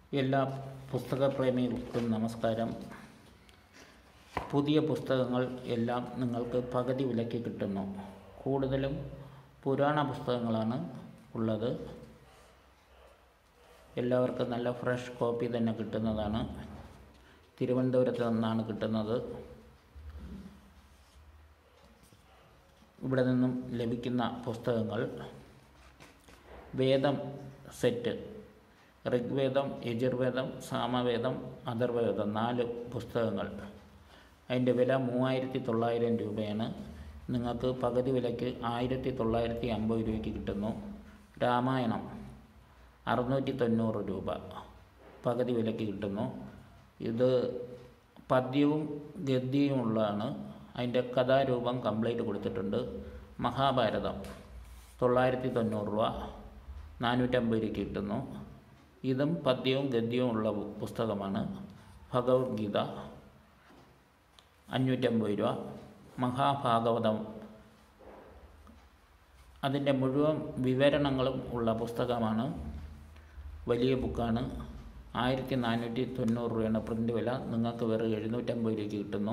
എല്ലാ പുസ്തകപ്രേമികൾക്കും നമസ്കാരം പുതിയ പുസ്തകങ്ങൾ എല്ലാം നിങ്ങൾക്ക് പകുതി വിലയ്ക്ക് കിട്ടുന്നു കൂടുതലും പുരാണ പുസ്തകങ്ങളാണ് ഉള്ളത് എല്ലാവർക്കും നല്ല ഫ്രഷ് കോപ്പി തന്നെ കിട്ടുന്നതാണ് തിരുവനന്തപുരത്ത് നിന്നാണ് കിട്ടുന്നത് ഇവിടെ നിന്നും ലഭിക്കുന്ന പുസ്തകങ്ങൾ വേദം സെറ്റ് ഋഗ്വേദം യജുർവേദം സാമവേദം അഥർവവേദം നാല് പുസ്തകങ്ങൾ അതിൻ്റെ വില മൂവായിരത്തി തൊള്ളായിരം രൂപയാണ് നിങ്ങൾക്ക് പകുതി വിലയ്ക്ക് ആയിരത്തി തൊള്ളായിരത്തി അമ്പത് രൂപയ്ക്ക് കിട്ടുന്നു രാമായണം അറുന്നൂറ്റി തൊണ്ണൂറ് രൂപ പകുതി വിലയ്ക്ക് കിട്ടുന്നു ഇത് പദ്യവും ഗദ്യവും ഉള്ളതാണ് അതിൻ്റെ കഥാരൂപം കംപ്ലീറ്റ് കൊടുത്തിട്ടുണ്ട് മഹാഭാരതം തൊള്ളായിരത്തി തൊണ്ണൂറ് രൂപ നാനൂറ്റമ്പത് രൂപയ്ക്ക് കിട്ടുന്നു ഇതും പദ്യവും ഗദ്യവും ഉള്ള പുസ്തകമാണ് ഭഗവത്ഗീത അഞ്ഞൂറ്റമ്പത് രൂപ മഹാഭാഗവതം അതിൻ്റെ മുഴുവൻ വിവരണങ്ങളും ഉള്ള പുസ്തകമാണ് വലിയ ബുക്കാണ് ആയിരത്തി നാനൂറ്റി തൊണ്ണൂറ് രൂപയാണ് പ്രിൻ്റ് വില നിങ്ങൾക്ക് വെറും എഴുന്നൂറ്റമ്പത് രൂപയ്ക്ക് കിട്ടുന്നു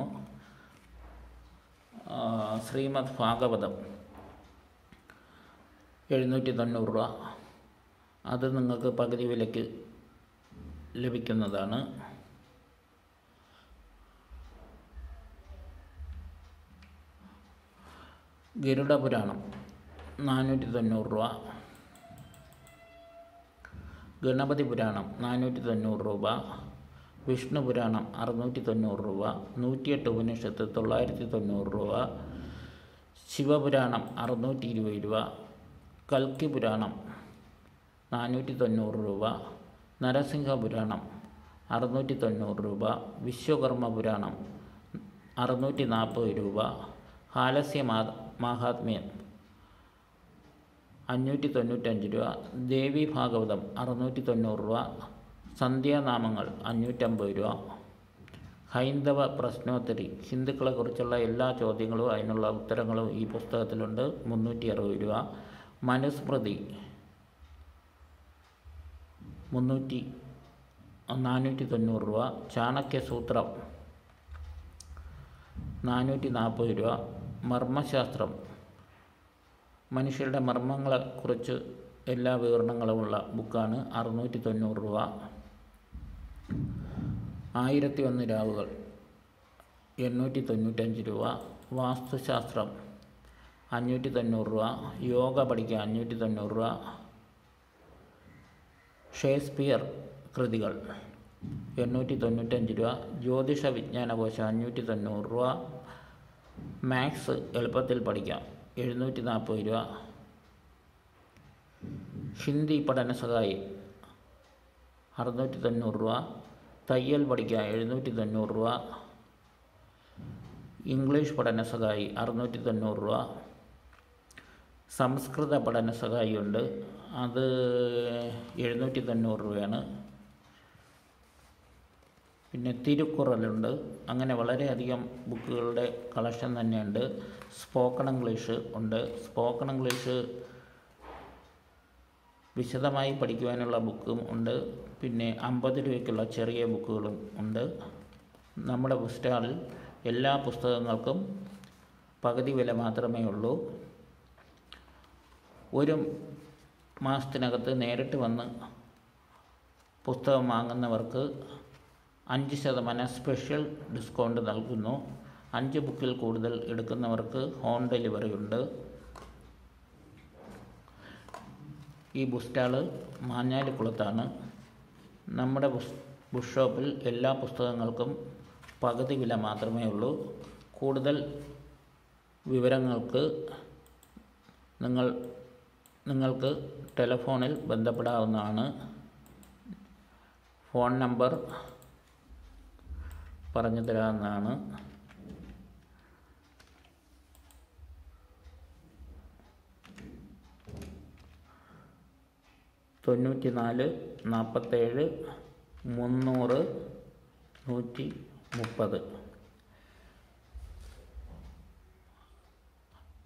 ശ്രീമദ് ഭാഗവതം എഴുന്നൂറ്റി തൊണ്ണൂറ് രൂപ അത് നിങ്ങൾക്ക് പകുതി വിലയ്ക്ക് ലഭിക്കുന്നതാണ് ഗരുഡപുരാണം നാനൂറ്റി തൊണ്ണൂറ് രൂപ ഗണപതി പുരാണം നാനൂറ്റി തൊണ്ണൂറ് രൂപ വിഷ്ണു പുരാണം അറുന്നൂറ്റി തൊണ്ണൂറ് രൂപ നൂറ്റിയെട്ട് ഉപനിഷത്ത് തൊള്ളായിരത്തി തൊണ്ണൂറ് രൂപ ശിവപുരാണം അറുന്നൂറ്റി ഇരുപത് രൂപ കൽക്കി പുരാണം നാനൂറ്റി തൊണ്ണൂറ് രൂപ നരസിംഹ പുരാണം അറുന്നൂറ്റി തൊണ്ണൂറ് രൂപ വിശ്വകർമ്മ പുരാണം അറുന്നൂറ്റി നാൽപ്പത് രൂപ ഹാലസ്യ മാ മാഹാത്മ്യം അഞ്ഞൂറ്റി തൊണ്ണൂറ്റഞ്ച് രൂപ ദേവി ഭാഗവതം അറുന്നൂറ്റി തൊണ്ണൂറ് രൂപ സന്ധ്യാനാമങ്ങൾ അഞ്ഞൂറ്റമ്പത് രൂപ ഹൈന്ദവ പ്രശ്നോത്തരി ഹിന്ദുക്കളെക്കുറിച്ചുള്ള എല്ലാ ചോദ്യങ്ങളും അതിനുള്ള ഉത്തരങ്ങളും ഈ പുസ്തകത്തിലുണ്ട് മുന്നൂറ്റി അറുപത് രൂപ മനുസ്മൃതി മുന്നൂറ്റി നാനൂറ്റി തൊണ്ണൂറ് രൂപ ചാണക്യസൂത്രം നാനൂറ്റി നാൽപ്പത് രൂപ മർമ്മശാസ്ത്രം മനുഷ്യരുടെ മർമ്മങ്ങളെക്കുറിച്ച് എല്ലാ വിവരണങ്ങളുമുള്ള ബുക്കാണ് അറുന്നൂറ്റി തൊണ്ണൂറ് രൂപ ആയിരത്തി ഒന്ന് രാവുകൾ എണ്ണൂറ്റി തൊണ്ണൂറ്റഞ്ച് രൂപ വാസ്തുശാസ്ത്രം അഞ്ഞൂറ്റി തൊണ്ണൂറ് രൂപ യോഗ പഠിക്കാൻ അഞ്ഞൂറ്റി തൊണ്ണൂറ് രൂപ ഷേക്സ്പിയർ കൃതികൾ എണ്ണൂറ്റി തൊണ്ണൂറ്റഞ്ച് രൂപ ജ്യോതിഷ വിജ്ഞാനകോശം അഞ്ഞൂറ്റി തൊണ്ണൂറ് രൂപ മാത്സ് എളുപ്പത്തിൽ പഠിക്കാം എഴുന്നൂറ്റി നാൽപ്പത് രൂപ ഹിന്ദി പഠന സഹായി അറുന്നൂറ്റി തൊണ്ണൂറ് രൂപ തയ്യൽ പഠിക്കാൻ എഴുന്നൂറ്റി തൊണ്ണൂറ് രൂപ ഇംഗ്ലീഷ് പഠന സഹായി അറുന്നൂറ്റി തൊണ്ണൂറ് രൂപ സംസ്കൃത പഠന സഹായി ഉണ്ട് അത് എഴുന്നൂറ്റി തൊണ്ണൂറ് രൂപയാണ് പിന്നെ തിരുക്കുറലുണ്ട് അങ്ങനെ വളരെയധികം ബുക്കുകളുടെ കളക്ഷൻ തന്നെയുണ്ട് സ്പോക്കൺ ഇംഗ്ലീഷ് ഉണ്ട് സ്പോക്കൺ ഇംഗ്ലീഷ് വിശദമായി പഠിക്കുവാനുള്ള ബുക്കും ഉണ്ട് പിന്നെ അമ്പത് രൂപയ്ക്കുള്ള ചെറിയ ബുക്കുകളും ഉണ്ട് നമ്മുടെ ബുക്ക് സ്റ്റാളിൽ എല്ലാ പുസ്തകങ്ങൾക്കും പകുതി വില മാത്രമേ ഉള്ളൂ ഒരു മാസത്തിനകത്ത് നേരിട്ട് വന്ന് പുസ്തകം വാങ്ങുന്നവർക്ക് അഞ്ച് ശതമാനം സ്പെഷ്യൽ ഡിസ്കൗണ്ട് നൽകുന്നു അഞ്ച് ബുക്കിൽ കൂടുതൽ എടുക്കുന്നവർക്ക് ഹോം ഡെലിവറി ഉണ്ട് ഈ ബുസ്റ്റാള് മാഞ്ഞാലിക്കുളത്താണ് നമ്മുടെ ബുസ് ബുക്ക് ഷോപ്പിൽ എല്ലാ പുസ്തകങ്ങൾക്കും പകുതി വില മാത്രമേ ഉള്ളൂ കൂടുതൽ വിവരങ്ങൾക്ക് നിങ്ങൾ നിങ്ങൾക്ക് ടെലഫോണിൽ ബന്ധപ്പെടാവുന്നതാണ് ഫോൺ നമ്പർ പറഞ്ഞു തരാവുന്നതാണ് തൊണ്ണൂറ്റി നാല് നാൽപ്പത്തേഴ് മുന്നൂറ് നൂറ്റി മുപ്പത്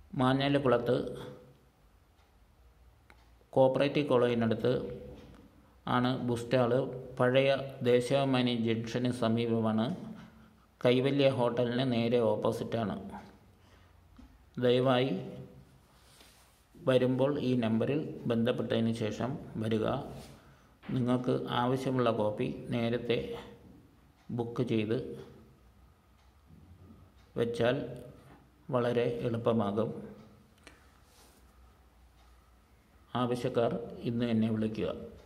മാഞ്ഞാലിക്കുളത്ത് കോപ്പറേറ്റീവ് കോളേജിനടുത്ത് ആണ് ബുക്ക് സ്റ്റാൾ പഴയ ദേശാഭിമാനി ജംഗ്ഷന് സമീപമാണ് കൈവല്യ ഹോട്ടലിന് നേരെ ഓപ്പോസിറ്റാണ് ദയവായി വരുമ്പോൾ ഈ നമ്പറിൽ ബന്ധപ്പെട്ടതിന് ശേഷം വരിക നിങ്ങൾക്ക് ആവശ്യമുള്ള കോപ്പി നേരത്തെ ബുക്ക് ചെയ്ത് വെച്ചാൽ വളരെ എളുപ്പമാകും ആവശ്യക്കാർ ഇന്ന് എന്നെ വിളിക്കുക